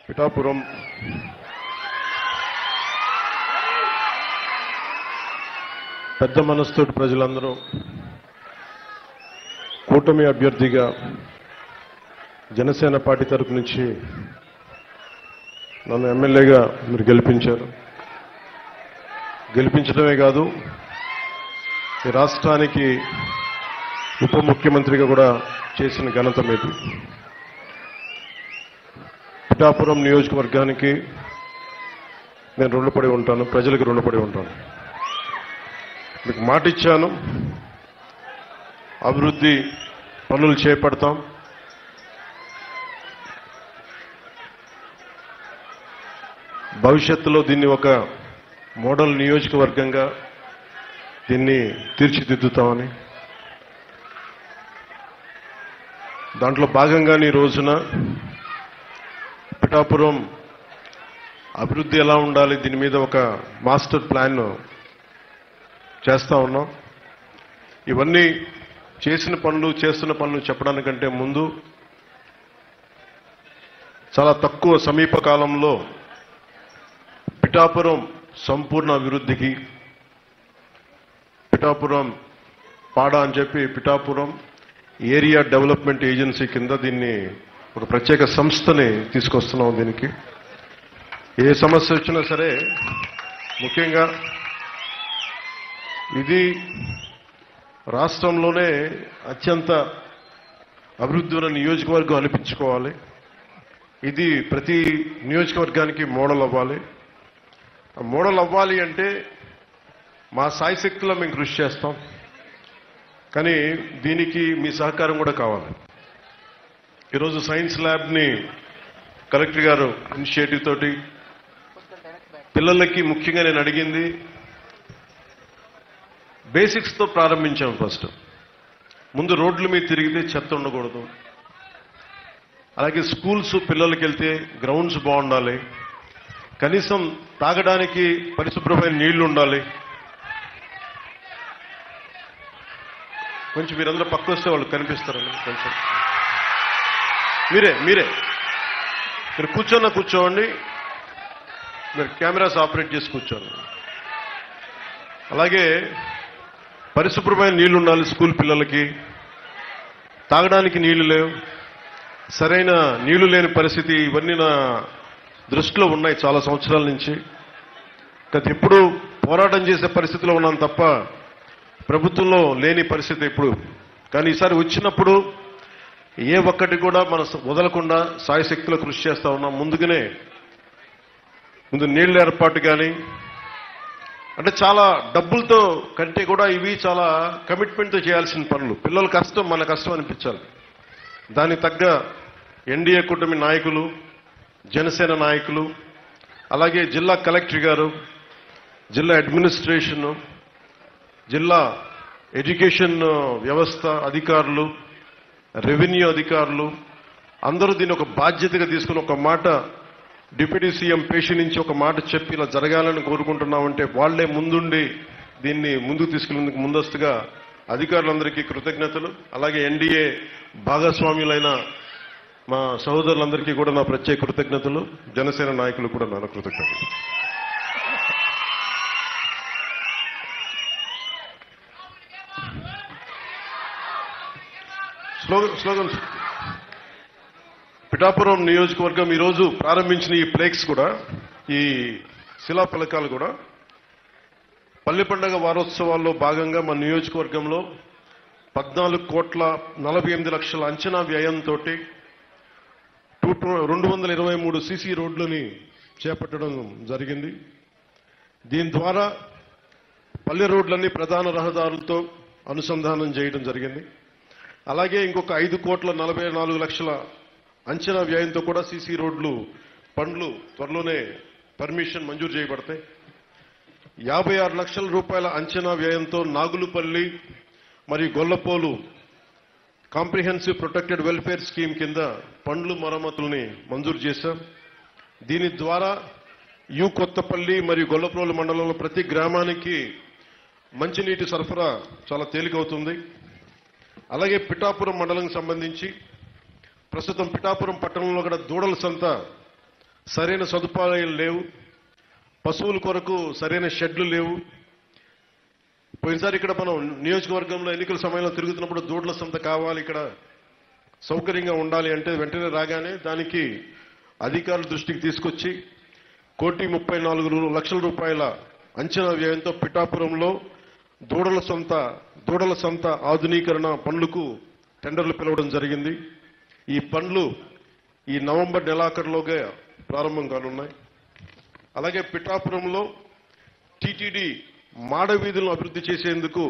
పిఠాపురం పెద్ద మనస్తోటి ప్రజలందరూ కూటమి అభ్యర్థిగా జనసేన పార్టీ తరపు నుంచి నన్ను ఎమ్మెల్యేగా మీరు గెలిపించారు గెలిపించడమే కాదు ఈ రాష్ట్రానికి ఉప ముఖ్యమంత్రిగా కూడా చేసిన ఘనత మీది పిఠాపురం నియోజకవర్గానికి నేను రుణపడి ఉంటాను ప్రజలకు రుణపడి ఉంటాను మీకు మాట ఇచ్చాను అభివృద్ధి పనులు చేపడతాం భవిష్యత్తులో దీన్ని ఒక మోడల్ నియోజకవర్గంగా దీన్ని తీర్చిదిద్దుతామని దాంట్లో భాగంగానే ఈ రోజున పిఠాపురం అభివృద్ధి ఎలా ఉండాలి దీని మీద ఒక మాస్టర్ ప్లాన్ చేస్తా ఉన్నాం ఇవన్నీ చేసిన పనులు చేస్తున్న పనులు చెప్పడానికంటే ముందు చాలా తక్కువ సమీప కాలంలో పిఠాపురం సంపూర్ణ అభివృద్ధికి పిఠాపురం పాడ అని చెప్పి పిఠాపురం ఏరియా డెవలప్మెంట్ ఏజెన్సీ కింద దీన్ని ఒక ప్రత్యేక సంస్థని తీసుకొస్తున్నాం దీనికి ఏ సమస్య వచ్చినా సరే ముఖ్యంగా ఇది రాష్ట్రంలోనే అత్యంత అభివృద్ధి ఉన్న నియోజకవర్గం అనిపించుకోవాలి ఇది ప్రతి నియోజకవర్గానికి మోడల్ అవ్వాలి ఆ మోడల్ అవ్వాలి అంటే మా సాయశక్తిలో మేము కృషి చేస్తాం కానీ దీనికి మీ సహకారం కూడా కావాలి ఈరోజు సైన్స్ ల్యాబ్ని కలెక్టర్ గారు ఇనిషియేటివ్ తోటి పిల్లలకి ముఖ్యంగా నేను అడిగింది బేసిక్స్తో ప్రారంభించాం ఫస్ట్ ముందు రోడ్ల మీద తిరిగితే చెత్త ఉండకూడదు అలాగే స్కూల్స్ పిల్లలకి వెళ్తే గ్రౌండ్స్ బాగుండాలి కనీసం తాగడానికి పరిశుభ్రమైన నీళ్లు ఉండాలి కొంచెం మీరందరూ పక్క వస్తే వాళ్ళు కనిపిస్తారండి కొంచెం మీరే మీరే మీరు కూర్చోన్న కూర్చోండి మీరు కెమెరాస్ ఆపరేట్ చేసి కూర్చోండి అలాగే పరిశుభ్రమైన నీళ్లు ఉండాలి స్కూల్ పిల్లలకి తాగడానికి నీళ్లు లేవు సరైన నీళ్లు లేని పరిస్థితి ఇవన్నీ నా దృష్టిలో ఉన్నాయి చాలా సంవత్సరాల నుంచి గత ఎప్పుడు పోరాటం చేసే పరిస్థితిలో ఉన్నాను తప్ప ప్రభుత్వంలో లేని పరిస్థితి ఇప్పుడు కానీ ఈసారి వచ్చినప్పుడు ఏ ఒక్కటి కూడా మన వదలకుండా సాయశక్తిలో కృషి చేస్తా ఉన్నాం ముందుగానే ముందు నీళ్ళ ఏర్పాటు కానీ అంటే చాలా డబ్బులతో కంటే కూడా ఇవి చాలా కమిట్మెంట్తో చేయాల్సిన పనులు పిల్లల కష్టం మన కష్టం అనిపించాలి దానికి తగ్గ ఎన్డీఏ కూటమి నాయకులు జనసేన నాయకులు అలాగే జిల్లా కలెక్టర్ గారు జిల్లా అడ్మినిస్ట్రేషన్ జిల్లా ఎడ్యుకేషన్ వ్యవస్థ అధికారులు రెవెన్యూ అధికారులు అందరూ దీన్ని ఒక బాధ్యతగా తీసుకుని ఒక మాట డిప్యూటీ సీఎం పేషి నుంచి ఒక మాట చెప్పి ఇలా జరగాలని కోరుకుంటున్నామంటే వాళ్లే ముందుండి దీన్ని ముందుకు తీసుకెళ్లేందుకు ముందస్తుగా అధికారులందరికీ కృతజ్ఞతలు అలాగే ఎన్డీఏ భాగస్వామ్యులైన మా సహోదరులందరికీ కూడా నా ప్రత్యేక కృతజ్ఞతలు జనసేన నాయకులు కూడా నా కృతజ్ఞతలు స్లోగన్ స్లోగన్స్ పిఠాపురం నియోజకవర్గం ఈరోజు ప్రారంభించిన ఈ ప్లేక్స్ కూడా ఈ శిలా ఫలకాలు కూడా పల్లె పండగ వారోత్సవాల్లో భాగంగా మన నియోజకవర్గంలో పద్నాలుగు కోట్ల నలభై ఎనిమిది లక్షల అంచనా వ్యయంతో టూ రెండు వందల ఇరవై మూడు సీసీ రోడ్లని చేపట్టడం జరిగింది దీని ద్వారా పల్లె రోడ్లన్నీ ప్రధాన రహదారులతో అనుసంధానం చేయడం జరిగింది అలాగే ఇంకొక ఐదు కోట్ల నలభై నాలుగు లక్షల అంచనా వ్యయంతో కూడా సీసీ రోడ్లు పనులు త్వరలోనే పర్మిషన్ మంజూరు చేయబడతాయి యాభై ఆరు లక్షల రూపాయల అంచనా వ్యయంతో నాగులుపల్లి మరియు Gollapolu comprehensive protected welfare scheme కింద పండ్లు మరమ్మతుల్ని మంజూరు చేశాం దీని ద్వారా యు కొత్తపల్లి మరియు గొల్లప్రోలు మండలంలో ప్రతి గ్రామానికి మంచినీటి సరఫరా చాలా తేలికవుతుంది అలాగే పిఠాపురం మండలం సంబంధించి ప్రస్తుతం పిఠాపురం పట్టణంలో కూడా దూడల సంత సరైన సదుపాయాలు లేవు పశువుల కొరకు సరైన షెడ్లు లేవు పోయినసారి ఇక్కడ మనం నియోజకవర్గంలో ఎన్నికల సమయంలో తిరుగుతున్నప్పుడు దూడ్ల సంత కావాలి ఇక్కడ సౌకర్యంగా ఉండాలి అంటే వెంటనే రాగానే దానికి అధికారుల దృష్టికి తీసుకొచ్చి కోటి ముప్పై నాలుగు రు- లక్షల రూపాయల అంచనా వ్యయంతో పిఠాపురంలో దూడల సొంత దూడల సంత ఆధునీకరణ పనులకు టెండర్లు పిలవడం జరిగింది ఈ పనులు ఈ నవంబర్ నెలాఖరులోగా ప్రారంభం కానున్నాయి అలాగే పిఠాపురంలో టీటీడీ మాడ వీధులను అభివృద్ధి చేసేందుకు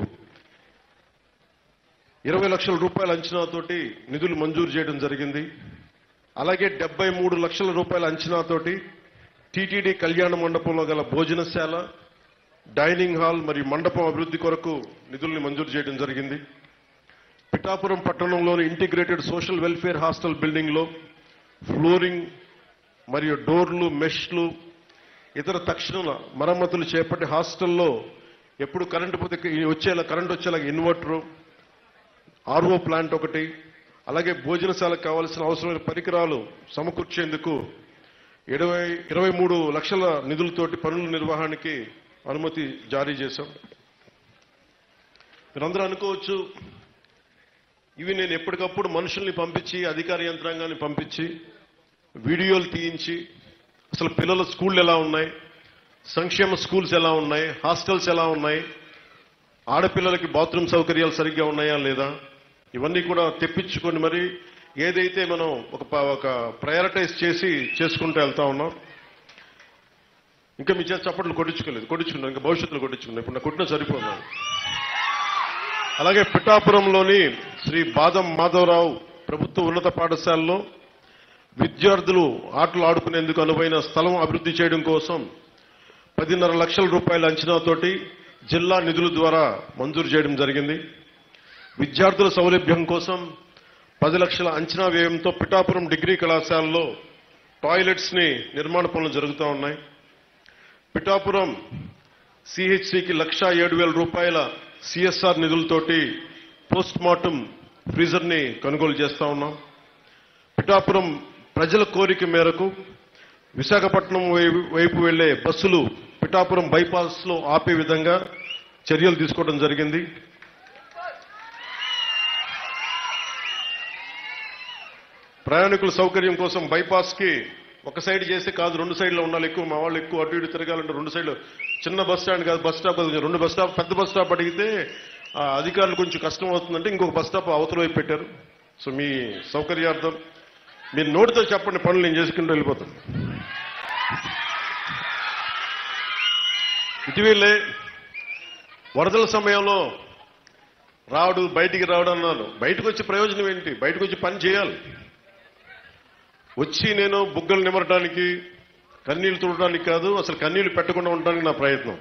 ఇరవై లక్షల రూపాయల అంచనాతోటి నిధులు మంజూరు చేయడం జరిగింది అలాగే డెబ్బై మూడు లక్షల రూపాయల అంచనాతోటి టీటీడీ కళ్యాణ మండపంలో గల భోజనశాల డైనింగ్ హాల్ మరియు మండపం అభివృద్ధి కొరకు నిధుల్ని మంజూరు చేయడం జరిగింది పిఠాపురం పట్టణంలోని integrated social welfare hostel building లో ఫ్లోరింగ్ మరియు డోర్లు మెష్లు ఇతర తక్షణ మరమ్మతులు చేపట్టి హాస్టల్లో ఎప్పుడు కరెంటు పోతే వచ్చేలా కరెంట్ వచ్చేలా ఇన్వర్టరు ఆర్ఓ ప్లాంట్ ఒకటి అలాగే భోజనశాలకు కావాల్సిన అవసరమైన పరికరాలు సమకూర్చేందుకు ఇరవై ఇరవై మూడు లక్షల నిధులతోటి పనుల నిర్వహణకి అనుమతి జారీ చేశాం మీరందరూ అనుకోవచ్చు ఇవి నేను ఎప్పటికప్పుడు మనుషుల్ని పంపించి అధికార యంత్రాంగాన్ని పంపించి వీడియోలు తీయించి అసలు పిల్లల స్కూళ్ళు ఎలా ఉన్నాయి సంక్షేమ స్కూల్స్ ఎలా ఉన్నాయి హాస్టల్స్ ఎలా ఉన్నాయి ఆడపిల్లలకి బాత్రూమ్ సౌకర్యాలు సరిగ్గా ఉన్నాయా లేదా ఇవన్నీ కూడా తెప్పించుకొని మరి ఏదైతే మనం ఒక ప- ఒక ప్రయారిటైజ్ చేసి చేసుకుంటూ వెళ్తా ఉన్నాం ఇంకా మీ చేత చప్పట్లు కొట్టించుకోలేదు కొట్టించుకున్నాం ఇంకా భవిష్యత్తులో కొట్టించుకున్నాం ఇప్పుడు నా కొట్టిన సరిపోతున్నాను అలాగే పిఠాపురంలోని శ్రీ బాదం మాధవరావు ప్రభుత్వ ఉన్నత పాఠశాలలో విద్యార్థులు ఆటలు ఆడుకునేందుకు అనువైన స్థలం అభివృద్ధి చేయడం కోసం పదిన్నర లక్షల రూపాయల అంచనాతోటి జిల్లా నిధుల ద్వారా మంజూరు చేయడం జరిగింది విద్యార్థుల సౌలభ్యం కోసం పది లక్షల అంచనా వ్యయంతో పిఠాపురం డిగ్రీ కళాశాలలో టాయిలెట్స్ ని నిర్మాణ పనులు జరుగుతూ ఉన్నాయి పిఠాపురం సిహెచ్సికి లక్షా ఏడు వేల రూపాయల సిఎస్ఆర్ నిధులతోటి పోస్ట్ మార్టం ఫ్రీజర్ ని కొనుగోలు చేస్తా ఉన్నాం పిఠాపురం ప్రజల కోరిక మేరకు విశాఖపట్నం వై- వైపు వెళ్లే బస్సులు పిఠాపురం బైపాస్ లో ఆపే విధంగా చర్యలు తీసుకోవడం జరిగింది ప్రయాణికుల సౌకర్యం కోసం బైపాస్ కి ఒక సైడ్ చేస్తే కాదు రెండు సైడ్లో ఉండాలి ఎక్కువ మా వాళ్ళు ఎక్కువ అటు ఇటు తిరగాలంటే రెండు సైడ్లు చిన్న బస్ స్టాండ్ కాదు బస్ స్టాప్ కాదు, రెండు బస్ స్టాప్ పెద్ద బస్ స్టాప్ అడిగితే ఆ అధికారులు కొంచెం కష్టం అవుతుందంటే ఇంకొక బస్ స్టాప్ అవతల వైపు పెట్టారు సో మీ సౌకర్యార్థం మీరు నోటితో చెప్పండి పనులు నేను చేసుకుంటూ వెళ్ళిపోతాను ఇటీవలే వరదల సమయంలో రావడు బయటికి రావడం అన్నాను బయటకు వచ్చి ప్రయోజనం ఏంటి బయటకు వచ్చి పని చేయాలి వచ్చి నేను బుగ్గలు నిమరటానికి కన్నీళ్లు తుడటానికి కాదు అసలు కన్నీళ్లు పెట్టకుండా ఉండడానికి నా ప్రయత్నం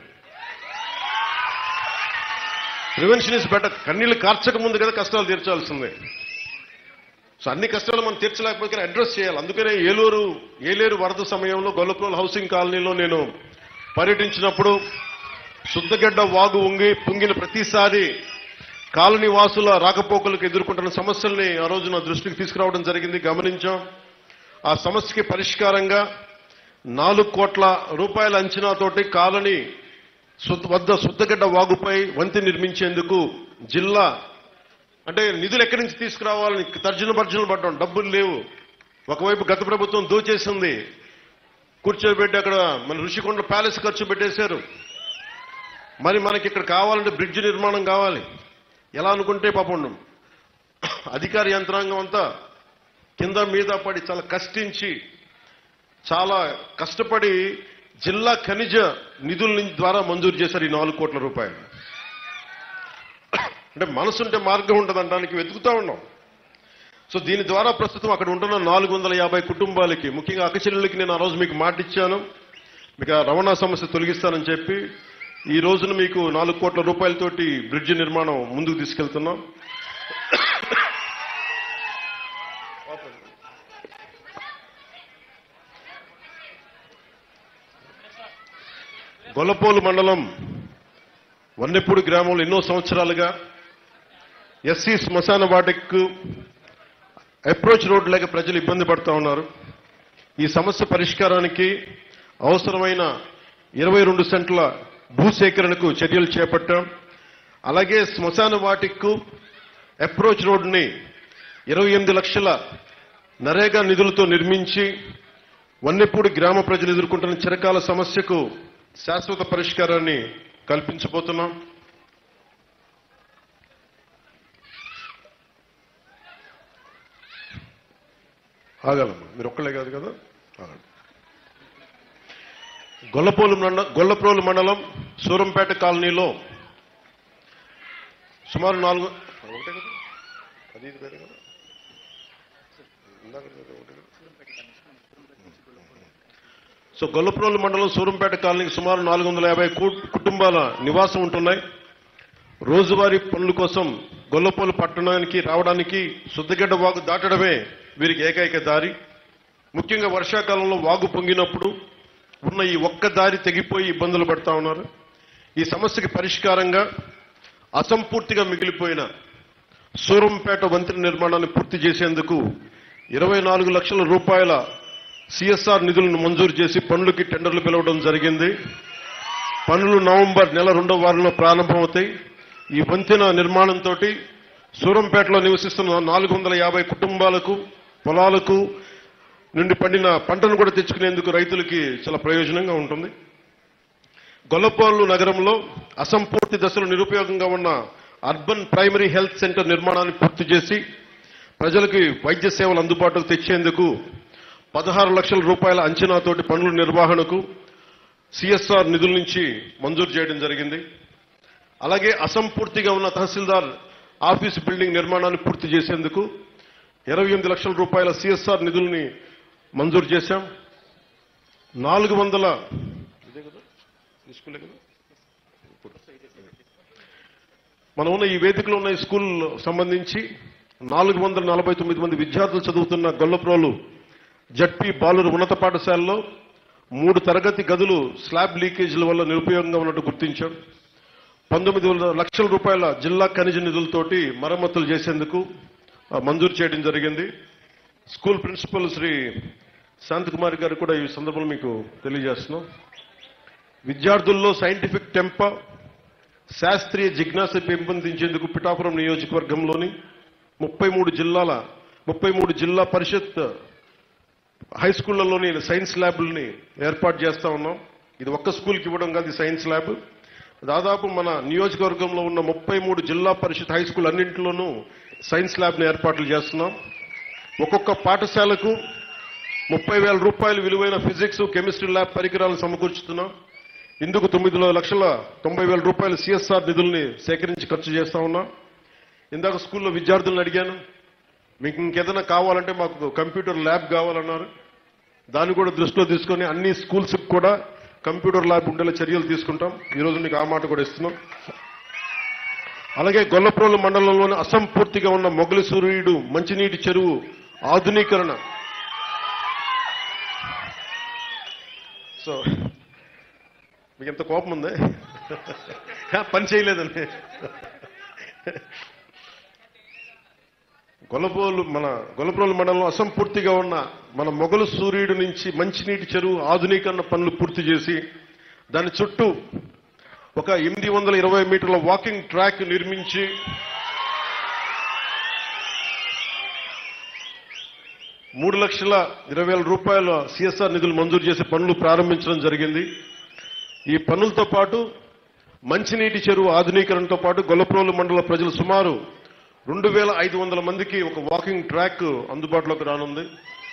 ప్రివెన్షన్ ఇస్ బెటర్ కన్నీళ్లు కార్చక ముందు కదా కష్టాలు తీర్చాల్సిందే సో అన్ని కష్టాలు మనం తీర్చలేకపోతే అడ్రస్ చేయాలి అందుకనే ఏలూరు ఏలేరు వరద సమయంలో గొల్లప్రోల్ హౌసింగ్ కాలనీలో నేను పర్యటించినప్పుడు శుద్ధగడ్డ వాగు ఉంగి పొంగిన ప్రతిసారి కాలనీ వాసుల రాకపోకలకు ఎదుర్కొంటున్న సమస్యల్ని ఆ రోజు నా దృష్టికి తీసుకురావడం జరిగింది గమనించాం ఆ సమస్యకి పరిష్కారంగా నాలుగు కోట్ల రూపాయల అంచనాతోటి కాలనీ శుద్ధ- వద్ద శుద్ధగడ్డ వాగుపై వంతె నిర్మించేందుకు జిల్లా అంటే నిధులు ఎక్కడి నుంచి తీసుకురావాలని తర్జన భర్జనలు పడ్డాం డబ్బులు లేవు ఒకవైపు గత ప్రభుత్వం దోచేసింది కూర్చోబెట్టి అక్కడ మన ఋషికొండ ప్యాలెస్ ఖర్చు పెట్టేశారు మరి మనకి ఇక్కడ కావాలంటే బ్రిడ్జ్ నిర్మాణం కావాలి ఎలా అనుకుంటే పాపం అధికార యంత్రాంగం అంతా కింద మీద పడి చాలా కష్టించి చాలా కష్టపడి జిల్లా ఖనిజ నిధుల నుంచి ద్వారా మంజూరు చేశారు ఈ నాలుగు కోట్ల రూపాయలు అంటే మనసుంటే మార్గం ఉంటుందనడానికి వెతుకుతా ఉన్నాం సో దీని ద్వారా ప్రస్తుతం అక్కడ ఉంటున్న నాలుగు వందల యాభై కుటుంబాలకి ముఖ్యంగా అక్కచెల్లెలకి నేను ఆ రోజు మీకు మాట ఇచ్చాను మీకు ఆ రవాణా సమస్య తొలగిస్తానని చెప్పి ఈ రోజున మీకు నాలుగు కోట్ల రూపాయలతోటి బ్రిడ్జ్ నిర్మాణం ముందుకు తీసుకెళ్తున్నాం గొల్లపోలు మండలం వన్నెపూడి గ్రామంలో ఎన్నో సంవత్సరాలుగా ఎస్సీ శ్మశాన వాటికు అప్రోచ్ రోడ్ లేక ప్రజలు ఇబ్బంది పడుతూ ఉన్నారు ఈ సమస్య పరిష్కారానికి అవసరమైన ఇరవై రెండు సెంట్ల భూసేకరణకు చర్యలు చేపట్టాం అలాగే శ్మశాన వాటికు అప్రోచ్ రోడ్ని ఇరవై ఎనిమిది లక్షల నరేగా నిధులతో నిర్మించి వన్నెపూడి గ్రామ ప్రజలు ఎదుర్కొంటున్న చిరకాల సమస్యకు శాశ్వత పరిష్కారాన్ని కల్పించబోతున్నాం ఆగాలమ్మా మీరు ఒక్కళ్ళే కాదు కదా ఆగండి గొల్లపోలు మండ గొల్లప్రోలు మండలం సూరంపేట కాలనీలో సుమారు నాలుగు ఒకటే కదా అది ఇది వేరే కదా ఇందాక వేరే ఒకటే కదా? సో గొల్లప్రోలు మండలం సూరంపేట కాలనీకి సుమారు నాలుగు వందల యాభై కు- కుటుంబాల నివాసం ఉంటున్నాయి రోజువారీ పనుల కోసం గొల్లపోలు పట్టణానికి రావడానికి శుద్ధగడ్డ వాగు దాటడమే వీరికి ఏకైక దారి ముఖ్యంగా వర్షాకాలంలో వాగు పొంగినప్పుడు ఉన్న ఈ ఒక్క దారి తెగిపోయి ఇబ్బందులు పడతా ఉన్నారు ఈ సమస్యకి పరిష్కారంగా అసంపూర్తిగా మిగిలిపోయిన సూరంపేట వంతెన నిర్మాణాన్ని పూర్తి చేసేందుకు ఇరవై నాలుగు లక్షల రూపాయల సిఎస్ఆర్ నిధులను మంజూరు చేసి పనులకి టెండర్లు పిలవడం జరిగింది పనులు నవంబర్ నెల రెండవ వారంలో ప్రారంభమవుతాయి ఈ వంతెన నిర్మాణంతో సూరంపేటలో నివసిస్తున్న నాలుగు వందల యాభై కుటుంబాలకు పొలాలకు నుండి పండిన పంటను కూడా తెచ్చుకునేందుకు రైతులకి చాలా ప్రయోజనంగా ఉంటుంది గొల్లపాలు నగరంలో అసంపూర్తి దశలో నిరుపయోగంగా ఉన్న అర్బన్ ప్రైమరీ హెల్త్ సెంటర్ నిర్మాణాన్ని పూర్తి చేసి ప్రజలకు వైద్య సేవలు అందుబాటులోకి తెచ్చేందుకు పదహారు లక్షల రూపాయల అంచనాతోటి పనుల నిర్వహణకు సిఎస్ఆర్ నిధుల నుంచి మంజూరు చేయడం జరిగింది అలాగే అసంపూర్తిగా ఉన్న తహసీల్దార్ ఆఫీస్ బిల్డింగ్ నిర్మాణాన్ని పూర్తి చేసేందుకు ఇరవై ఎనిమిది లక్షల రూపాయల సిఎస్ఆర్ నిధుల్ని మంజూరు చేశాం నాలుగు వందల ఇదే కదా తీసుకులే కదా మనం ఉన్న ఈ వేదికలో ఉన్న ఈ స్కూల్ సంబంధించి నాలుగు వందల నలభై తొమ్మిది మంది విద్యార్థులు చదువుతున్న గొల్లప్రోలు జడ్పీ బాలురు ఉన్నత పాఠశాలలో మూడు తరగతి గదులు స్లాబ్ లీకేజీల వల్ల నిరుపయోగంగా ఉన్నట్టు గుర్తించాం పంతొమ్మిది వందల లక్షల రూపాయల జిల్లా ఖనిజ నిధులతోటి మరమ్మతులు చేసేందుకు ఆ, మంజూరు చేయడం జరిగింది స్కూల్ ప్రిన్సిపల్ శ్రీ శాంతకుమారి గారు కూడా ఈ సందర్భంలో మీకు తెలియజేస్తున్నాం విద్యార్థుల్లో సైంటిఫిక్ టెంప శాస్త్రీయ జిజ్ఞాస పెంపొందించేందుకు పిఠాపురం నియోజకవర్గంలోని ముప్పై మూడు జిల్లాల ముప్పై మూడు జిల్లా పరిషత్ హై స్కూళ్లలోని సైన్స్ ల్యాబ్లని ఏర్పాటు చేస్తా ఉన్నాం ఇది ఒక్క స్కూల్కి ఇవ్వడం కాదు ఈ సైన్స్ ల్యాబ్ దాదాపు మన నియోజకవర్గంలో ఉన్న ముప్పై మూడు జిల్లా పరిషత్ హై స్కూల్ అన్నింటిలోనూ సైన్స్ ల్యాబ్ని ఏర్పాట్లు చేస్తున్నాం ఒక్కొక్క పాఠశాలకు ముప్పై వేల రూపాయలు విలువైన ఫిజిక్స్ కెమిస్ట్రీ ల్యాబ్ పరికరాలను సమకూర్చుతున్నాం ఇందుకు తొమ్మిది లక్షల తొంభై వేల రూపాయల సిఎస్ఆర్ నిధుల్ని సేకరించి ఖర్చు చేస్తా ఉన్నాం ఇందాక స్కూల్లో విద్యార్థులను అడిగాను మీకు ఇంకేదైనా కావాలంటే మాకు కంప్యూటర్ ల్యాబ్ కావాలన్నారు దాన్ని కూడా దృష్టిలో తీసుకొని అన్ని స్కూల్స్కి కూడా కంప్యూటర్ ల్యాబ్ ఉండేలా చర్యలు తీసుకుంటాం ఈరోజు మీకు ఆ మాట కూడా ఇస్తున్నాం అలాగే గొల్లప్రోలు మండలంలోని అసంపూర్తిగా ఉన్న మొగలి సూర్యుడు మంచినీటి చెరువు ఆధునీకరణ సో మీకు ఎంత కోపం ఉంది పని చేయలేదండి గొల్లపోలు మన గొల్లప్రోలు మండలంలో అసంపూర్తిగా ఉన్న మన మొగలు సూర్యుడు నుంచి మంచినీటి చెరువు ఆధునీకరణ పనులు పూర్తి చేసి దాని చుట్టూ ఒక ఎనిమిది వందల ఇరవై మీటర్ల వాకింగ్ ట్రాక్ నిర్మించి మూడు లక్షల ఇరవై వేల రూపాయల సిఎస్ఆర్ నిధులు మంజూరు చేసి పనులు ప్రారంభించడం జరిగింది ఈ పనులతో పాటు మంచినీటి చెరువు ఆధునీకరణతో పాటు గొల్లప్రోలు మండల ప్రజలు సుమారు రెండు వేల ఐదు వందల మందికి ఒక వాకింగ్ ట్రాక్ అందుబాటులోకి రానుంది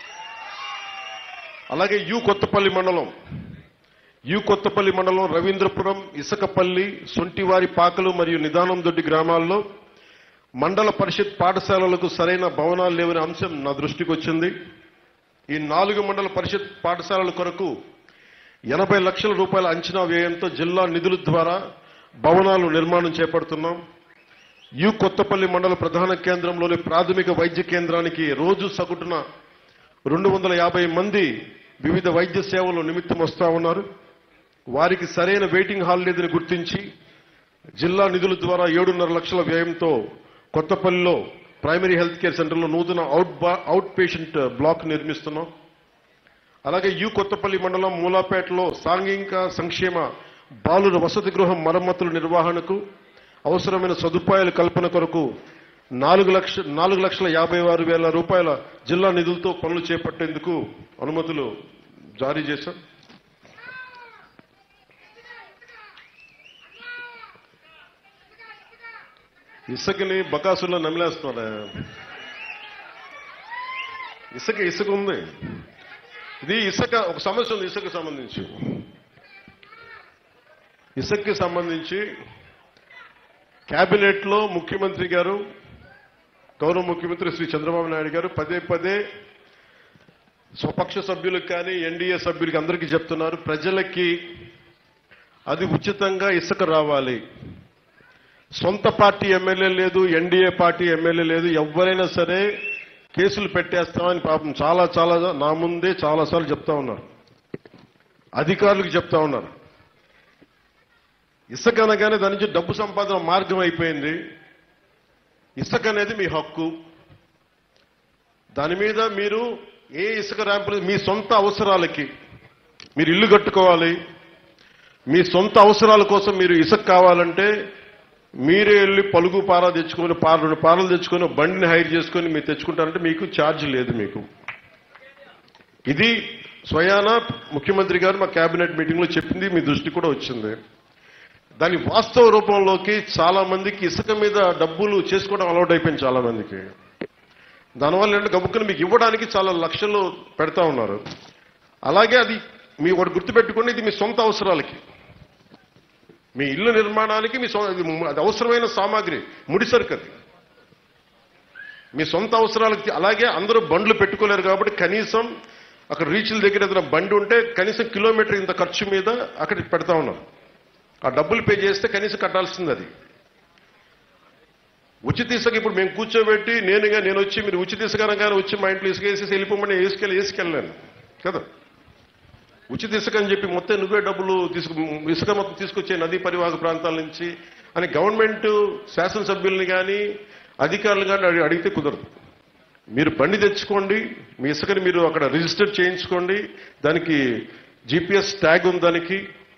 అలాగే యు కొత్తపల్లి మండలం యు కొత్తపల్లి మండలం రవీంద్రపురం ఇసకపల్లి సొంటివారి పాకలు మరియు నిదానం దొడ్డి గ్రామాల్లో మండల పరిషత్ పాఠశాలలకు సరైన భవనాలు లేవనే అంశం నా దృష్టికి వచ్చింది ఈ నాలుగు మండల పరిషత్ పాఠశాలల కొరకు ఎనభై లక్షల రూపాయల అంచనా వ్యయంతో జిల్లా నిధుల ద్వారా భవనాలు నిర్మాణం చేపడుతున్నాం యు కొత్తపల్లి మండల ప్రధాన కేంద్రంలోని ప్రాథమిక వైద్య కేంద్రానికి రోజు సగటున రెండు వందల యాభై మంది వివిధ వైద్య సేవలు నిమిత్తం వస్తా ఉన్నారు వారికి సరైన వెయిటింగ్ హాల్ లేదని గుర్తించి జిల్లా నిధుల ద్వారా ఏడున్నర లక్షల వ్యయంతో కొత్తపల్లిలో ప్రైమరీ హెల్త్ కేర్ సెంటర్లో నూతన అవుట్ బా అవుట్ పేషెంట్ బ్లాక్ నిర్మిస్తున్నాం అలాగే యు కొత్తపల్లి మండలం మూలాపేటలో సాంఘిక సంక్షేమ బాలుర వసతి గృహం మరమ్మతుల నిర్వహణకు అవసరమైన సదుపాయాల కల్పన కొరకు నాలుగు లక్ష నాలుగు లక్షల యాభై ఆరు వేల రూపాయల జిల్లా నిధులతో పనులు చేపట్టేందుకు అనుమతులు జారీ చేశాం ఇసుకని బకాసుల్లో నమిలేస్తున్నాడు ఇసుక ఇసుక ఉంది ఇది ఇసుక ఒక సమస్య ఉంది ఇసుక సంబంధించి ఇసుకకి సంబంధించి కేబినెట్ లో ముఖ్యమంత్రి గారు గౌరవ ముఖ్యమంత్రి శ్రీ చంద్రబాబు నాయుడు గారు పదే పదే స్వపక్ష సభ్యులకు కానీ ఎన్డీఏ సభ్యులకి అందరికీ చెప్తున్నారు ప్రజలకి అది ఉచితంగా ఇసుక రావాలి సొంత పార్టీ ఎమ్మెల్యే లేదు ఎన్డీఏ పార్టీ ఎమ్మెల్యే లేదు ఎవరైనా సరే కేసులు పెట్టేస్తామని పాపం చాలా చాలా నా ముందే చాలాసార్లు చెప్తా ఉన్నారు అధికారులకు చెప్తా ఉన్నారు ఇసుక అనగానే దాని నుంచి డబ్బు సంపాదన మార్గం అయిపోయింది ఇసుక అనేది మీ హక్కు దాని మీద మీరు ఏ ఇసుక ర్యాంపులు మీ సొంత అవసరాలకి మీరు ఇల్లు కట్టుకోవాలి మీ సొంత అవసరాల కోసం మీరు ఇసుక కావాలంటే మీరే వెళ్ళి పలుగు పార తెచ్చుకొని పార రెండు పారలు తెచ్చుకొని బండిని హైర్ చేసుకొని మీరు తెచ్చుకుంటారంటే మీకు ఛార్జ్ లేదు మీకు ఇది స్వయాన ముఖ్యమంత్రి గారు మా కేబినెట్ మీటింగ్ లో చెప్పింది మీ దృష్టి కూడా వచ్చింది దాని వాస్తవ రూపంలోకి చాలా మందికి ఇసుక మీద డబ్బులు చేసుకోవడం అలవాటు అయిపోయింది చాలా మందికి దానివల్ల ఏంటంటే గబుక్కుని మీకు ఇవ్వడానికి చాలా లక్షలు పెడతా ఉన్నారు అలాగే అది మీ ఒకటి గుర్తుపెట్టుకోండి ఇది మీ సొంత అవసరాలకి మీ ఇల్లు నిర్మాణానికి మీ సొ- అది ము- అది అవసరమైన సామాగ్రి ముడిసరుకు అది మీ సొంత అవసరాలకి అలాగే అందరూ బండ్లు పెట్టుకోలేరు కాబట్టి కనీసం అక్కడ రీచ్ల దగ్గర ఏదైనా బండి ఉంటే కనీసం కిలోమీటర్ ఇంత ఖర్చు మీద అక్కడ పెడతా ఉన్నారు ఆ డబ్బులు పే చేస్తే కనీసం కట్టాల్సింది అది ఉచిత ఇసుక ఇప్పుడు మేము కూర్చోబెట్టి నేనుగా నేను వచ్చి మీరు ఉచిత ఇసుక అనగానే వచ్చి మా ఇంట్లో ఇసుక వేసేసి వెళ్ళిపోమని వేసుకెళ్ళి వేసుకెళ్ళాను కదా ఉచిత ఇసుక అని చెప్పి మొత్తం నువ్వే డబ్బులు తీసుకు ఇసుక మొత్తం తీసుకొచ్చే నదీ పరివాహక ప్రాంతాల నుంచి అని గవర్నమెంట్ శాసనసభ్యుల్ని కానీ అధికారులు కానీ అడి- అడిగితే కుదరదు మీరు బండి తెచ్చుకోండి మీ ఇసుకని మీరు అక్కడ రిజిస్టర్ చేయించుకోండి దానికి జీపీఎస్ ట్యాగ్ ఉంది దానికి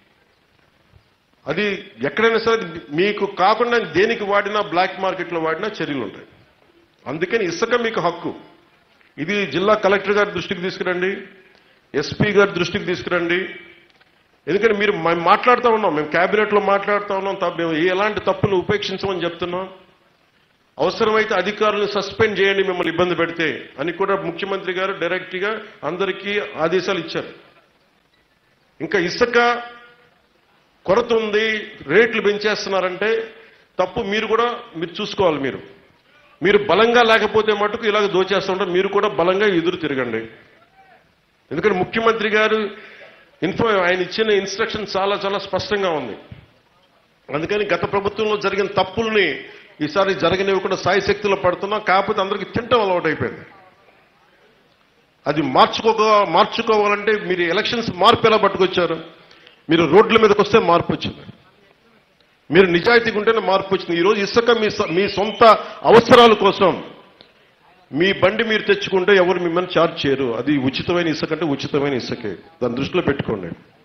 అది ఎక్కడైనా సరే మీకు కాకుండా దేనికి వాడినా బ్లాక్ మార్కెట్లో వాడినా చర్యలు ఉంటాయి అందుకని ఇసుక మీకు హక్కు ఇది జిల్లా కలెక్టర్ గారి దృష్టికి తీసుకురండి ఎస్పీ గారి దృష్టికి తీసుకురండి ఎందుకంటే మీరు మేము మాట్లాడుతూ ఉన్నాం మేము కేబినెట్ లో మాట్లాడుతూ ఉన్నాం తప్ప మేము ఎలాంటి తప్పులు ఉపేక్షించమని చెప్తున్నాం అవసరమైతే అధికారులను సస్పెండ్ చేయండి మిమ్మల్ని ఇబ్బంది పెడితే అని కూడా ముఖ్యమంత్రి గారు డైరెక్ట్ గా అందరికీ ఆదేశాలు ఇచ్చారు ఇంకా ఇసుక కొరత ఉంది రేట్లు పెంచేస్తున్నారంటే తప్పు మీరు కూడా మీరు చూసుకోవాలి మీరు మీరు బలంగా లేకపోతే మటుకు ఇలాగ దోచేస్తుంటారు మీరు కూడా బలంగా ఎదురు తిరగండి ఎందుకంటే ముఖ్యమంత్రి గారు ఇన్ఫో ఆయన ఇచ్చిన ఇన్స్ట్రక్షన్ చాలా చాలా స్పష్టంగా ఉంది అందుకని గత ప్రభుత్వంలో జరిగిన తప్పుల్ని ఈసారి జరగనివ్వకుండా సాయి శక్తిలో పడుతున్నాం కాకపోతే అందరికీ తింటం అలవాటు అయిపోయింది అది మార్చుకోక మార్చుకోవాలంటే మీరు ఎలక్షన్స్ మార్పు ఎలా పట్టుకొచ్చారు మీరు రోడ్ల మీదకి వస్తే మార్పు వచ్చింది మీరు నిజాయితీగా ఉంటేనే మార్పు వచ్చింది ఈరోజు ఇసుక మీ సొ- మీ సొంత అవసరాల కోసం మీ బండి మీరు తెచ్చుకుంటే ఎవరు మిమ్మల్ని ఛార్జ్ చేయరు అది ఉచితమైన ఇసుక అంటే ఉచితమైన ఇసుకే దాన్ని దృష్టిలో పెట్టుకోండి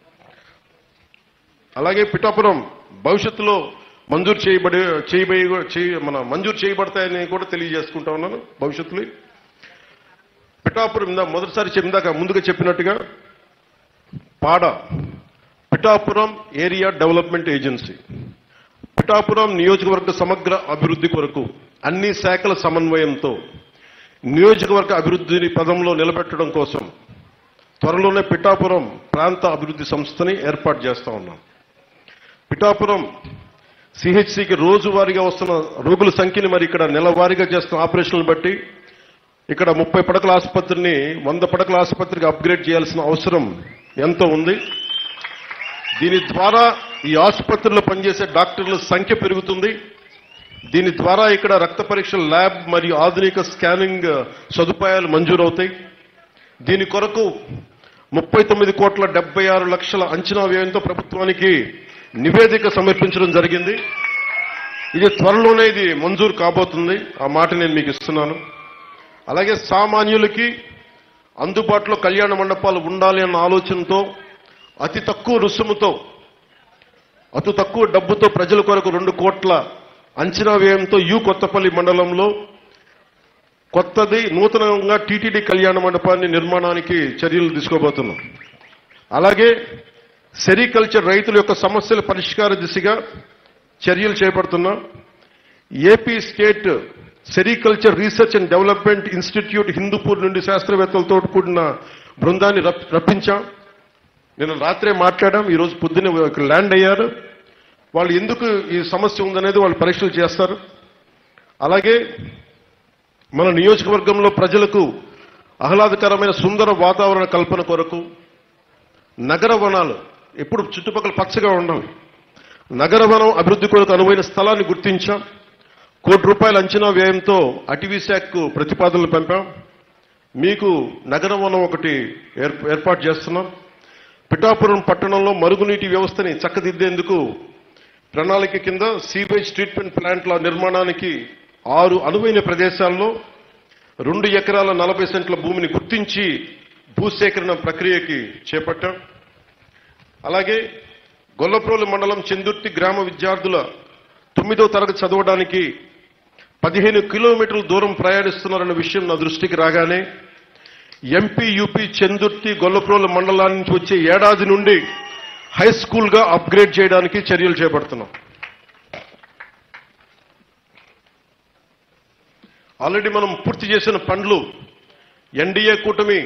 అలాగే పిఠాపురం భవిష్యత్తులో మంజూరు చేయబడి చేయబోయే చేయ- మన మంజూరు చేయబడతాయని కూడా తెలియజేసుకుంటా ఉన్నాను భవిష్యత్తులో పిఠాపురం ఇందా మొదటిసారి చెప్పిందాక ముందుగా చెప్పినట్టుగా PADA Pithapuram area development agency Pithapuram నియోజకవర్గ సమగ్ర అభివృద్ధి కొరకు అన్ని శాఖల సమన్వయంతో నియోజకవర్గ అభివృద్ధిని పదంలో నిలబెట్టడం కోసం త్వరలోనే పిఠాపురం ప్రాంత అభివృద్ధి సంస్థని ఏర్పాటు చేస్తా ఉన్నాం పిఠాపురం సిహెచ్సికి రోజువారీగా వస్తున్న రోగుల సంఖ్యని మరి ఇక్కడ నెలవారీగా చేస్తున్న ఆపరేషన్లు బట్టి ఇక్కడ ముప్పై పడకల ఆసుపత్రిని వంద పడకల ఆసుపత్రికి అప్గ్రేడ్ చేయాల్సిన అవసరం ఎంతో ఉంది దీని ద్వారా ఈ ఆసుపత్రిలో పనిచేసే డాక్టర్ల సంఖ్య పెరుగుతుంది దీని ద్వారా ఇక్కడ రక్త పరీక్ష ల్యాబ్ మరియు ఆధునిక స్కానింగ్ సదుపాయాలు మంజూరవుతాయి దీని కొరకు ముప్పై తొమ్మిది కోట్ల డెబ్బై ఆరు లక్షల అంచనా వ్యయంతో ప్రభుత్వానికి నివేదిక సమర్పించడం జరిగింది ఇది త్వరలోనే ఇది మంజూరు కాబోతుంది ఆ మాట నేను మీకు ఇస్తున్నాను అలాగే సామాన్యులకి అందుబాటులో కళ్యాణ మండపాలు ఉండాలి అన్న ఆలోచనతో అతి తక్కువ రుసుముతో అతి తక్కువ డబ్బుతో ప్రజల కొరకు రెండు కోట్ల అంచనా వ్యయంతో యు కొత్తపల్లి మండలంలో కొత్తది నూతనంగా టీటీడీ కళ్యాణ మండపాన్ని నిర్మాణానికి చర్యలు తీసుకోబోతున్నాం అలాగే సెరికల్చర్ రైతుల యొక్క సమస్యల పరిష్కార దిశగా చర్యలు చేపడుతున్నాం AP state sericulture research and development institute Hindupur నుండి శాస్త్రవేత్తలతో కూడిన బృందాన్ని రప్- రప్పించాం నేను రాత్రే మాట్లాడాం ఈరోజు పొద్దున్నే ఇక్కడ ల్యాండ్ అయ్యారు వాళ్ళు ఎందుకు ఈ సమస్య ఉందనేది వాళ్ళు పరీక్షలు చేస్తారు అలాగే మన నియోజకవర్గంలో ప్రజలకు ఆహ్లాదకరమైన సుందర వాతావరణ కల్పన కొరకు నగర వనాలు ఎప్పుడు చుట్టుపక్కల పచ్చగా ఉండాలి నగర వనం అభివృద్ధి కొరకు అనువైన స్థలాన్ని గుర్తించాం కోటి రూపాయల అంచనా వ్యయంతో అటవీ శాఖకు ప్రతిపాదనలు పంపాం మీకు నగర వనం ఒకటి ఏర్- ఏర్పాటు చేస్తున్నాం పిఠాపురం పట్టణంలో మరుగునీటి వ్యవస్థని చక్కదిద్దేందుకు ప్రణాళిక కింద సీవేజ్ ట్రీట్మెంట్ ప్లాంట్ల నిర్మాణానికి ఆరు అనువైన ప్రదేశాల్లో రెండు ఎకరాల నలభై సెంట్ల భూమిని గుర్తించి భూసేకరణ ప్రక్రియకి చేపట్టాం అలాగే గొల్లప్రోలు మండలం చందుర్తి గ్రామ విద్యార్థుల తొమ్మిదో తరగతి చదవడానికి పదిహేను కిలోమీటర్ల దూరం ప్రయాణిస్తున్నారన్న విషయం నా దృష్టికి రాగానే ఎంపీ యూపీ చందుర్తి గొల్లప్రోలు మండలాల నుంచి వచ్చే ఏడాది నుండి హై స్కూల్ గా అప్గ్రేడ్ చేయడానికి చర్యలు చేపడుతున్నాం ఆల్రెడీ మనం పూర్తి చేసిన పనులు ఎన్డీఏ కూటమి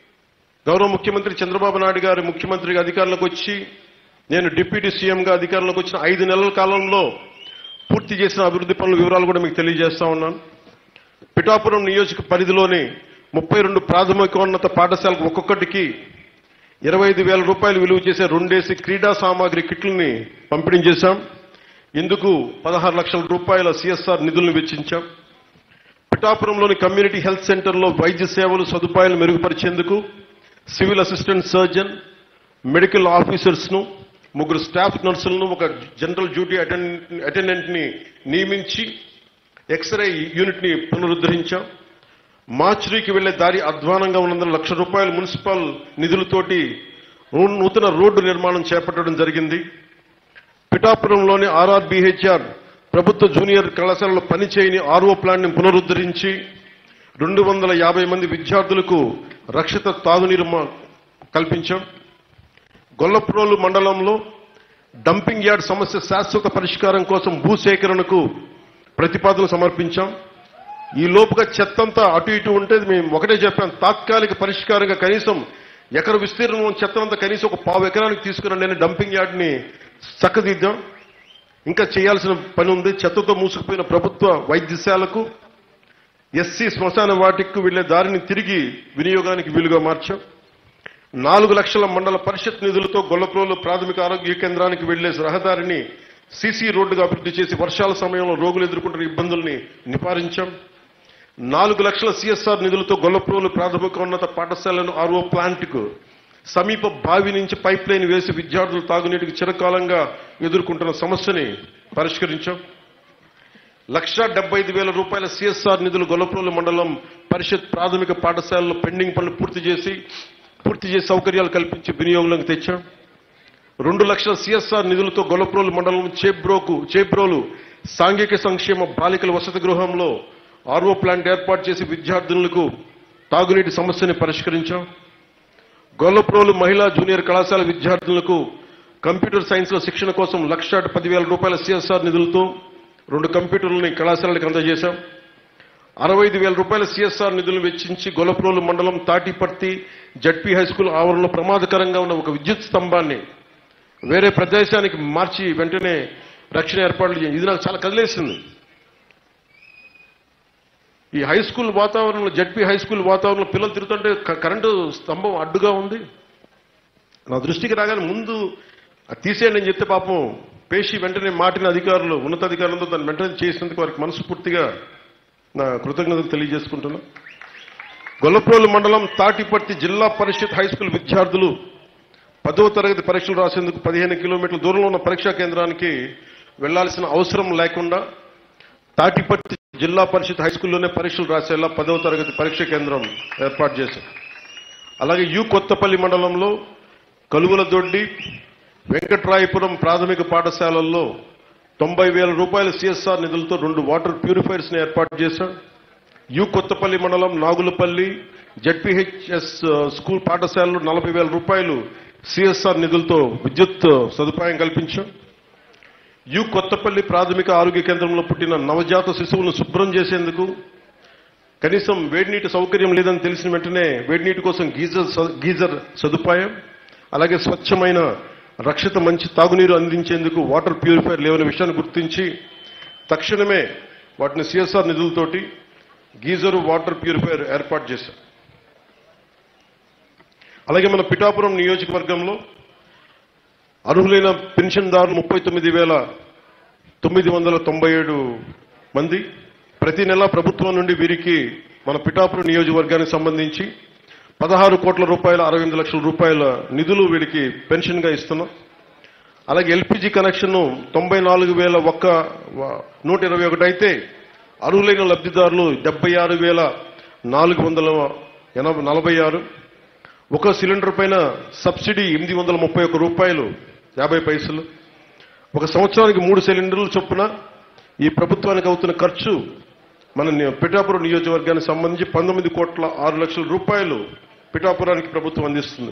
గౌరవ ముఖ్యమంత్రి చంద్రబాబు నాయుడు గారి ముఖ్యమంత్రిగా అధికారంలోకి వచ్చి నేను డిప్యూటీ సీఎంగా అధికారంలోకి వచ్చిన ఐదు నెలల కాలంలో పూర్తి చేసిన అభివృద్ధి పనుల వివరాలు కూడా మీకు తెలియజేస్తా ఉన్నాను పిఠాపురం నియోజక పరిధిలోని ముప్పై రెండు ప్రాథమికోన్నత పాఠశాలకు ఒక్కొక్కటికి ఇరవై ఐదు వేల రూపాయలు విలువ చేసే రెండేసి క్రీడా సామాగ్రి కిట్లని పంపిణీ చేశాం ఇందుకు పదహారు లక్షల రూపాయల సిఎస్ఆర్ నిధులను వెచ్చించాం పిఠాపురంలోని కమ్యూనిటీ హెల్త్ సెంటర్లో వైద్య సేవలు సదుపాయాలు మెరుగుపరిచేందుకు civil assistant surgeon medical officers ను ముగ్గురు స్టాఫ్ నర్సులను ఒక జనరల్ డ్యూటీ అటెండెంట్ ని నియమించి ఎక్స్రే యూనిట్ ని పునరుద్ధరించాం మార్చురీకి వెళ్లే దారి అధ్వానంగా ఉన్నందున లక్ష రూపాయల మున్సిపల్ నిధులతోటి నూ- నూతన రోడ్డు నిర్మాణం చేపట్టడం జరిగింది పిఠాపురంలోని ఆర్ఆర్బిహెచ్ఆర్ ప్రభుత్వ జూనియర్ కళాశాలలో పనిచేయని ఆర్ఓ ప్లాంట్ ని పునరుద్ధరించి రెండు వందల యాభై మంది విద్యార్థులకు రక్షిత తాగునీరు మా- కల్పించాం గొల్లప్రోలు మండలంలో డంపింగ్ యార్డ్ సమస్య శాశ్వత పరిష్కారం కోసం భూసేకరణకు ప్రతిపాదన సమర్పించాం ఈ లోపుగా చెత్తంతా అటు ఇటు ఉంటే మేము ఒకటే చెప్పాం తాత్కాలిక పరిష్కారంగా కనీసం ఎకర విస్తీర్ణం ఉన్న చెత్తనంతా కనీసం ఒక పావు ఎకరానికి తీసుకురండి అని డంపింగ్ యార్డ్ని చక్కదిద్దాం ఇంకా చేయాల్సిన పని ఉంది చెత్తతో మూసుకుపోయిన ప్రభుత్వ వైద్యశాలకు ఎస్సీ శ్మశాన వాటికి వెళ్లే దారిని తిరిగి వినియోగానికి వీలుగా మార్చాం నాలుగు లక్షల మండల పరిషత్ నిధులతో గొల్లప్రోలు ప్రాథమిక ఆరోగ్య కేంద్రానికి వెళ్లే రహదారిని సీసీ రోడ్డుగా అభివృద్ధి చేసి వర్షాల సమయంలో రోగులు ఎదుర్కొంటున్న ఇబ్బందుల్ని నివారించాం నాలుగు లక్షల సిఎస్ఆర్ నిధులతో గొల్లప్రోలు ప్రాథమికోన్నత పాఠశాలను ఆర్ఓ ప్లాంట్కు సమీప బావి నుంచి పైప్ లైన్ వేసి విద్యార్థులు తాగునీటికి చిరకాలంగా ఎదుర్కొంటున్న సమస్యని పరిష్కరించాం లక్షా డెబ్బై ఐదు వేల రూపాయల సిఎస్ఆర్ నిధులు గొల్లప్రోలు మండలం పరిషత్ ప్రాథమిక పాఠశాలలో పెండింగ్ పనులు పూర్తి చేసి పూర్తి చేసి సౌకర్యాలు కల్పించి వినియోగంలోకి తెచ్చాం రెండు లక్షల సిఎస్ఆర్ నిధులతో గొల్లప్రోలు మండలం చేబ్రోకు చేబ్రోలు సాంఘిక సంక్షేమ బాలికల వసతి గృహంలో ఆర్ఓ ప్లాంట్ ఏర్పాటు చేసి విద్యార్థులకు తాగునీటి సమస్యని పరిష్కరించాం గొల్లప్రోలు మహిళా జూనియర్ కళాశాల విద్యార్థులకు కంప్యూటర్ సైన్స్ లో శిక్షణ కోసం లక్ష పదివేల రూపాయల సిఎస్ఆర్ నిధులతో రెండు కంప్యూటర్లని కళాశాలలకు అందజేశాం అరవై ఐదు వేల రూపాయల సిఎస్ఆర్ నిధులను వెచ్చించి గొల్లప్రోలు మండలం తాటిపర్తి జడ్పీ హై స్కూల్ ఆవరణలో ప్రమాదకరంగా ఉన్న ఒక విద్యుత్ స్తంభాన్ని వేరే ప్రదేశానికి మార్చి వెంటనే రక్షణ ఏర్పాట్లు చేయండి ఇది నాకు చాలా కదిలేసింది ఈ హై స్కూల్ వాతావరణంలో జడ్పీ హై స్కూల్ వాతావరణంలో పిల్లలు తిరుగుతుంటే క- కరెంటు స్తంభం అడ్డుగా ఉంది నా దృష్టికి రాగానే ముందు అది తీసేయండి అని చెప్తే పాపం పేషి వెంటనే మాటిన అధికారులు ఉన్నతాధికారులతో దాన్ని వెంటనే చేసినందుకు వారికి మనస్ఫూర్తిగా నా కృతజ్ఞతలు తెలియజేసుకుంటున్నా గొల్లప్రోలు మండలం తాటిపర్తి జిల్లా పరిషత్ హై స్కూల్ విద్యార్థులు పదవ తరగతి పరీక్షలు రాసేందుకు పదిహేను కిలోమీటర్ల దూరంలో ఉన్న పరీక్షా కేంద్రానికి వెళ్లాల్సిన అవసరం లేకుండా తాటిపర్తి జిల్లా పరిషత్ హై స్కూల్లోనే పరీక్షలు రాసేలా పదవ తరగతి పరీక్ష కేంద్రం ఏర్పాటు చేశాం అలాగే యు కొత్తపల్లి మండలంలో కలుగుల దొడ్డి వెంకట్రాయపురం ప్రాథమిక పాఠశాలల్లో తొంభై వేల రూపాయల సిఎస్ఆర్ నిధులతో రెండు వాటర్ ప్యూరిఫైర్స్ ని ఏర్పాటు చేశాం యు కొత్తపల్లి మండలం నాగులపల్లి జడ్పీహెచ్ఎస్ స్కూల్ పాఠశాలలో నలభై వేల రూపాయలు సిఎస్ఆర్ నిధులతో విద్యుత్ సదుపాయం కల్పించాం యు కొత్తపల్లి ప్రాథమిక ఆరోగ్య కేంద్రంలో పుట్టిన నవజాత శిశువులను శుభ్రం చేసేందుకు కనీసం వేడి నీటి సౌకర్యం లేదని తెలిసిన వెంటనే వేడి నీటి కోసం గీజర్ స- గీజర్ సదుపాయం అలాగే స్వచ్ఛమైన రక్షిత మంచి తాగునీరు అందించేందుకు వాటర్ ప్యూరిఫైర్ లేవని విషయాన్ని గుర్తించి తక్షణమే వాటిని సిఎస్ఆర్ నిధులతోటి గీజరు వాటర్ ప్యూరిఫైర్ ఏర్పాటు చేశాం అలాగే మన పిఠాపురం నియోజకవర్గంలో అర్హులైన పెన్షన్దారులు ముప్పై తొమ్మిది వేల తొమ్మిది వందల తొంభై ఏడు మంది ప్రతి నెల ప్రభుత్వం నుండి వీరికి మన పిఠాపురం నియోజకవర్గానికి సంబంధించి పదహారు కోట్ల రూపాయల అరవై ఎనిమిది లక్షల రూపాయల నిధులు వీరికి పెన్షన్గా ఇస్తున్నాం అలాగే ఎల్పిజి కనెక్షన్ తొంభై నాలుగు వేల ఒక్క వ- నూట ఇరవై ఒకటి అయితే అర్హులైన లబ్ధిదారులు డెబ్బై ఆరు వేల నాలుగు వందల ఎనభై నలభై ఆరు ఒక సిలిండర్ పైన సబ్సిడీ ఎనిమిది వందల ముప్పై ఒక్క రూపాయలు యాభై పైసలు ఒక సంవత్సరానికి మూడు సిలిండర్లు చొప్పున ఈ ప్రభుత్వానికి అవుతున్న ఖర్చు మన ని- పిఠాపురం నియోజకవర్గానికి సంబంధించి పంతొమ్మిది కోట్ల ఆరు లక్షల రూపాయలు పిఠాపురానికి ప్రభుత్వం అందిస్తుంది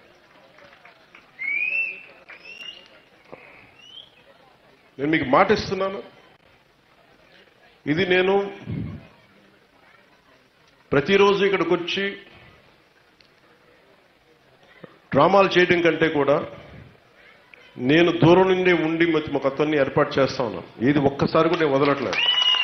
నేను మీకు మాట ఇస్తున్నాను ఇది నేను ప్రతిరోజు ఇక్కడికి వచ్చి డ్రామాలు చేయడం కంటే కూడా నేను దూరం నుండి ఉండి మధ్య ఒక అతన్ని ఏర్పాటు చేస్తా ఉన్నాను ఇది ఒక్కసారి కూడా నేను వదలట్లేదు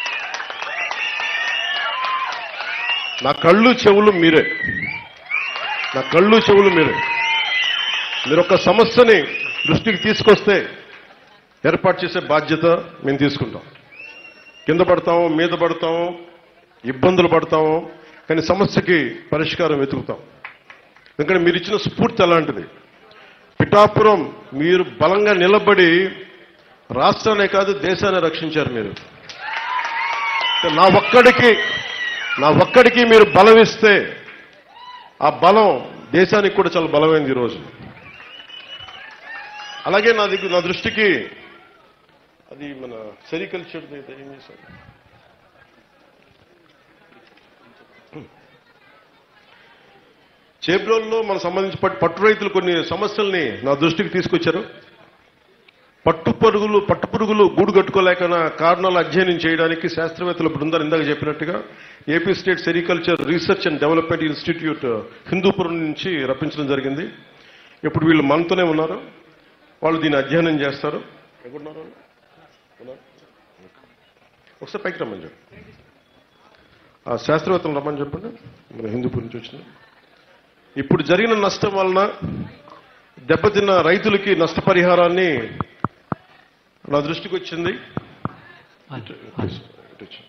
నా కళ్ళు చెవులు మీరే నా కళ్ళు చెవులు మీరే మీరు ఒక సమస్యని దృష్టికి తీసుకొస్తే ఏర్పాటు చేసే బాధ్యత మేము తీసుకుంటాం కింద పడతాము మీద పడతాము ఇబ్బందులు పడతాము కానీ సమస్యకి పరిష్కారం వెతుకుతాం ఎందుకంటే మీరు ఇచ్చిన స్ఫూర్తి అలాంటిది పిఠాపురం మీరు బలంగా నిలబడి రాష్ట్రాన్ని కాదు దేశాన్ని రక్షించారు మీరు నా ఒక్కడికి నా ఒక్కడికి మీరు బలం ఇస్తే ఆ బలం దేశానికి కూడా చాలా బలమైంది ఈరోజు అలాగే నా దగ్గర నా దృష్టికి అది మన సెరికల్చర్ ఏం చేశారు చేబ్రోల్లో మన సంబంధించి పట్టు పట్టు రైతులు కొన్ని సమస్యల్ని నా దృష్టికి తీసుకొచ్చారు పట్టు పరుగులు పట్టు పురుగులు గూడు కట్టుకోలేక కారణాలు అధ్యయనం చేయడానికి శాస్త్రవేత్తల బృందాలు ఇందాక చెప్పినట్టుగా AP state sericulture research and development institute Hindupuram నుంచి రప్పించడం జరిగింది ఇప్పుడు వీళ్ళు మనతోనే ఉన్నారు వాళ్ళు దీన్ని అధ్యయనం చేస్తారు ఎక్కడున్నారు వాళ్ళు? ఉన్నారు? ఒకసారి పైకి రమ్మని చెప్పండి ఆ శాస్త్రవేత్తలు రమ్మని చెప్పండి మన హిందూపూర్ నుంచి వచ్చిన ఇప్పుడు జరిగిన నష్టం వలన దెబ్బతిన్న రైతులకి నష్టపరిహారాన్ని నా దృష్టికి వచ్చింది ఇటు- ఇటు- ఇటు వచ్చి.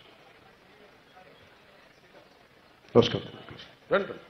నమస్కారం రండి రండి.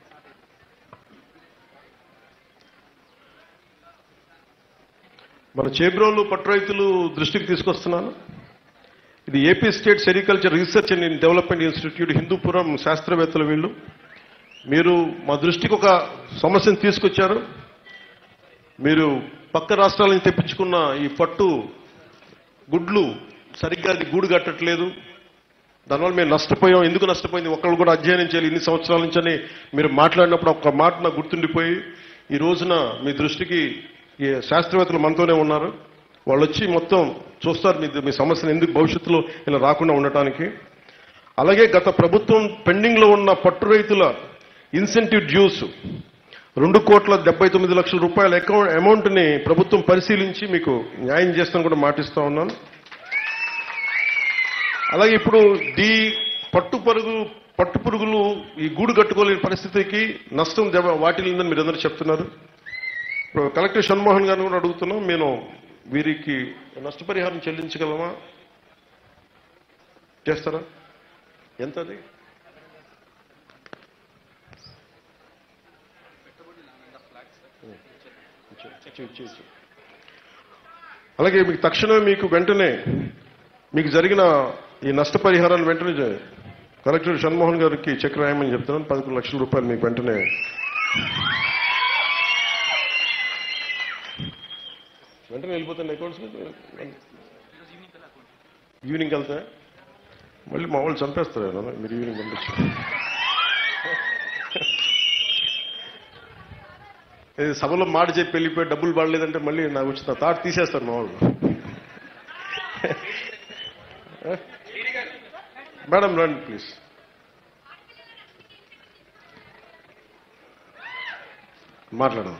మన చేబ్రోలు పట్టు రైతులు దృష్టికి తీసుకొస్తున్నాను ఇది AP state sericulture research and development institute Hindupuram శాస్త్రవేత్తలు వీళ్ళు మీరు మా దృష్టికి ఒక సమస్యను తీసుకొచ్చారు మీరు పక్క రాష్ట్రాల నుంచి తెప్పించుకున్న ఈ పట్టు గుడ్లు సరిగ్గా అది గూడు కట్టట్లేదు దానివల్ల మేము నష్టపోయాం ఎందుకు నష్టపోయింది ఒకళ్ళు కూడా అధ్యయనం చేయాలి ఇన్ని సంవత్సరాల నుంచి అని మీరు మాట్లాడినప్పుడు ఒక్క మాట నాకు గుర్తుండిపోయి ఈ రోజున మీ దృష్టికి ఈ శాస్త్రవేత్తలు మనతోనే ఉన్నారు వాళ్ళు వచ్చి మొత్తం చూస్తారు మీ మీ సమస్యను ఎందుకు భవిష్యత్తులో ఇలా రాకుండా ఉండటానికి అలాగే గత ప్రభుత్వం పెండింగ్ లో ఉన్న పట్టు రైతుల ఇన్సెంటివ్ డ్యూస్ రెండు కోట్ల డెబ్బై తొమ్మిది లక్షల రూపాయల అకౌంట్ అమౌంట్ ని ప్రభుత్వం పరిశీలించి మీకు న్యాయం చేస్తాను కూడా మాటిస్తా ఉన్నాను అలాగే ఇప్పుడు డి పట్టు పరుగు పట్టు పురుగులు ఈ గూడు కట్టుకోలేని పరిస్థితికి నష్టం దెబ్బ వాటిల్లిందని మీరు అందరూ చెప్తున్నారు ఇప్పుడు కలెక్టర్ షణ్మోహన్ గారిని కూడా అడుగుతున్నాం నేను వీరికి నష్టపరిహారం చెల్లించగలమా చేస్తారా ఎంత అది ఇచ్చు, ఇచ్చు, ఇచ్చు. అలాగే మీకు తక్షణమే మీకు వెంటనే మీకు జరిగిన ఈ నష్టపరిహారాన్ని వెంటనే చే- కలెక్టర్ షణ్మోహన్ గారికి చెక్ రాయమని చెప్తున్నాను పదకొండు లక్షల రూపాయలు మీకు వెంటనే వెంటనే వెళ్ళిపోతాను అకౌంట్స్ ఈవినింగ్ వెళ్తా మళ్ళీ మా వాళ్ళు చంపేస్తారు కదా మీరు ఈవినింగ్ పంపించు ఇది సభలో మాట చెప్పి వెళ్ళిపోయి డబ్బులు పడలేదంటే మళ్ళీ నాకు వచ్చిన తాట తీసేస్తారు మా వాళ్ళు మేడం రండి ప్లీజ్ మాట్లాడదాం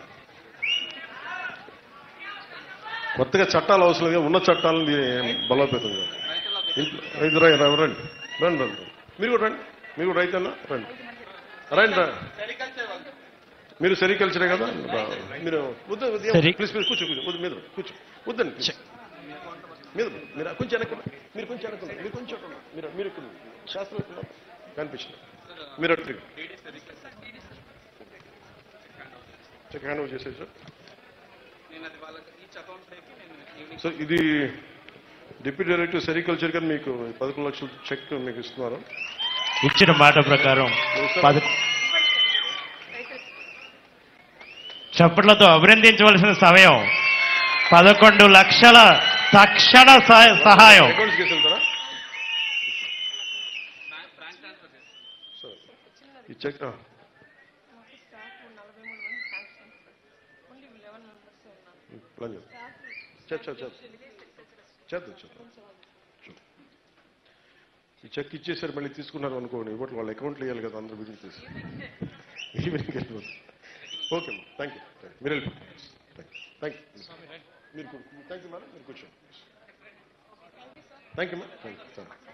కొత్తగా చట్టాలు అవసరం లేదు ఉన్న చట్టాలను బలోపేతం చేయాలి. ఇంట్లో- ఇది రండి రండి రండి రండి రండి మీరు కూడా రండి మీరు కూడా రైతన్నా రండి రండి రా మీరు సెరికల్చరే కదా మీరు వద్దు వద్దు, Seri- ప్లీజ్ ప్లీజ్ కూర్చో కూర్చో వద్దు మీద కూర్చో వద్దండి please. మీద మీరు కొంచెం వెనక్కి మీరు కొంచెం వెనక్కి మీరు కొంచెం అటు ఉన్నారు. మీరు మీరు ఇక్కడ ఉన్నారు. శాస్త్రవేత్తలు కనిపించింది మీరు అటు తిరిగి. చెక్ హ్యాండ్ ఓవర్ చేసేది సార్ నేను అది వాళ్ళకి ఈచ్ అకౌంట్ రేపు నేను ఈవినింగ్ సో ఇది డిప్యూటీ డైరెక్టర్ సెరికల్చర్ గారు మీకు పదకొండు లక్షల చెక్ మీకు ఇస్తున్నారు ఇచ్చిన మాట ప్రకారం పద చప్పట్లతో అభినందించవలసిన సమయం పదకొండు లక్షల తక్షణ సహ- సహాయం అకౌంట్స్ కేసు వెళ్తారా బ్యాంక్ ట్రాన్స్ఫర్ చేస్తాను సార్ ఈ చెక్ ఆ, మాకు స్టాఫ్ నలభై మూడు మంది శాంక్షన్ ఓన్లీ లెవెన్ మెంబర్స్ ఉన్నారు ప్లాన్ చేద్దాం చేద్దాం చేద్దాం చేద్దాం చేద్దాం చూ. ఈ చెక్ ఇచ్చేసారు మళ్ళీ తీసుకున్నారు అనుకోండి ఇవ్వట్లు వాళ్ళ అకౌంట్లు ఇవ్వాలి కదా అందరూ బిజినెస్ చేసి ఈవినింగ్ వెళ్ళిపోతుంది ఓకే అమ్మా థ్యాంక్ యూ మీరు వెళ్ళిపోండి థ్యాంక్ యూ మీరు థ్యాంక్ యూ మేడం మీరు కూర్చోండి thank you madam thank you sir